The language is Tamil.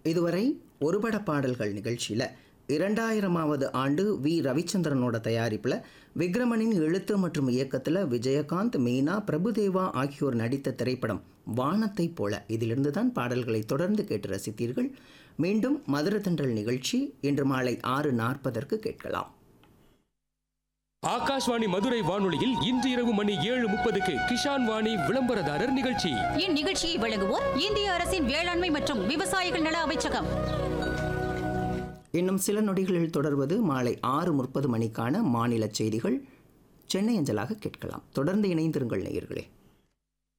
இதுவரை ஒருபட பாடல்கள் நிகழ்ச்சியில் இரண்டாயிரமாவது ஆண்டு வி ரவிச்சந்திரனோட தயாரிப்பில் விக்ரமனின் எழுத்து மற்றும் இயக்கத்தில் விஜயகாந்த் மீனா பிரபுதேவா ஆகியோர் நடித்த திரைப்படம் வானத்தைப் போல இதிலிருந்து தான் பாடல்களை தொடர்ந்து கேட்டு ரசித்தீர்கள் மீண்டும் மதுரத்தன்றல் நிகழ்ச்சி இன்று மாலை ஆறு நாற்பதற்கு கேட்கலாம் ஆகாஷ்வாணி மதுரை வானொலியில் இன்று இரவு மணி ஏழு முப்பதுக்கு கிஷான் வாணி விளம்பரதாரர் நிகழ்ச்சி இந்நிகழ்ச்சியை வழங்குவோர் இந்திய அரசின் வேளாண்மை மற்றும் விவசாயிகள் நல அமைச்சகம் இன்னும் சில நொடிகளில் தொடர்வது மாலை ஆறு முப்பது மணிக்கான மாநில செய்திகள் சென்னை அஞ்சலாக கேட்கலாம் தொடர்ந்து இணைந்திருங்கள் நேயர்களே